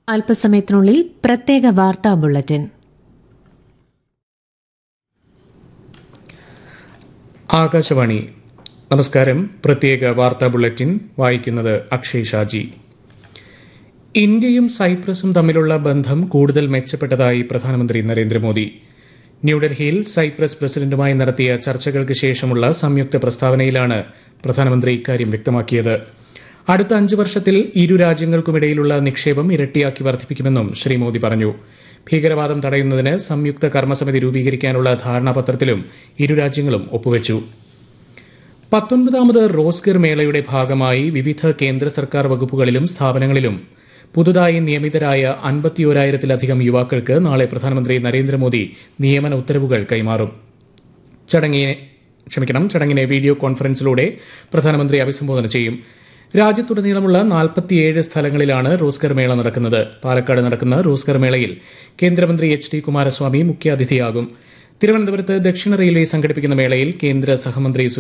അല്പസമയത്തിനുള്ളിൽ പ്രത്യേക വാർത്താ ബുള്ളറ്റിൻ ആകാശവാണി നമസ്കാരം പ്രത്യേക വാർത്താ ബുള്ളറ്റിൻ വായിക്കുന്നത് അക്ഷയ് ഷാജി ഇന്ത്യയും സൈപ്രസും തമ്മിലുള്ള ബന്ധം കൂടുതൽ മെച്ചപ്പെട്ടതായി പ്രധാനമന്ത്രി നരേന്ദ്രമോദി ന്യൂഡൽഹിയിൽ സൈപ്രസ് പ്രസിഡന്റുമായി നടത്തിയ ചർച്ചകൾക്ക് ശേഷമുള്ള സംയുക്ത പ്രസ്താവനയിലാണ് പ്രധാനമന്ത്രി ഇക്കാര്യം വ്യക്തമാക്കിയത് അടുത്ത അഞ്ചു വർഷത്തിൽ ഇരു രാജ്യങ്ങൾക്കുമിടയിലുള്ള നിക്ഷേപം ഇരട്ടിയാക്കി വർദ്ധിപ്പിക്കുമെന്നും ശ്രീ മോദി പറഞ്ഞു ഭീകരവാദം തടയുന്നതിന് സംയുക്ത കർമ്മസമിതി രൂപീകരിക്കാനുള്ള ധാരണാപത്രത്തിലും ഇരു രാജ്യങ്ങളും ഒപ്പുവച്ചു പത്തൊൻപതാമത് റോസ്ഗർ മേളയുടെ ഭാഗമായി വിവിധ കേന്ദ്ര സർക്കാർ വകുപ്പുകളിലും സ്ഥാപനങ്ങളിലും പുതുതായി നിയമിതരായ അൻപത്തിയോരായിരത്തിലധികം യുവാക്കൾക്ക് നാളെ പ്രധാനമന്ത്രി നരേന്ദ്രമോദി നിയമന ഉത്തരവുകൾ കൈമാറും ചടങ്ങിനെ ക്ഷമിക്കണം ചടങ്ങിനെ വീഡിയോ കോൺഫറൻസിലൂടെ പ്രധാനമന്ത്രി അഭിസംബോധന ചെയ്യും രാജ്യത്തുടനീളമുള്ള നാൽപ്പത്തിയേഴ് സ്ഥലങ്ങളിലാണ് റോസ്ഗർ മേള നടക്കുന്നത് പാലക്കാട് നടക്കുന്ന റോസ്ഗർ മേളയിൽ കേന്ദ്രമന്ത്രി എച്ച് ഡി കുമാരസ്വാമി മുഖ്യാതിഥിയാകും തിരുവനന്തപുരത്ത് ദക്ഷിണ റെയിൽവേ സംഘടിപ്പിക്കുന്ന മേളയിൽ കേന്ദ്ര സഹമന്ത്രി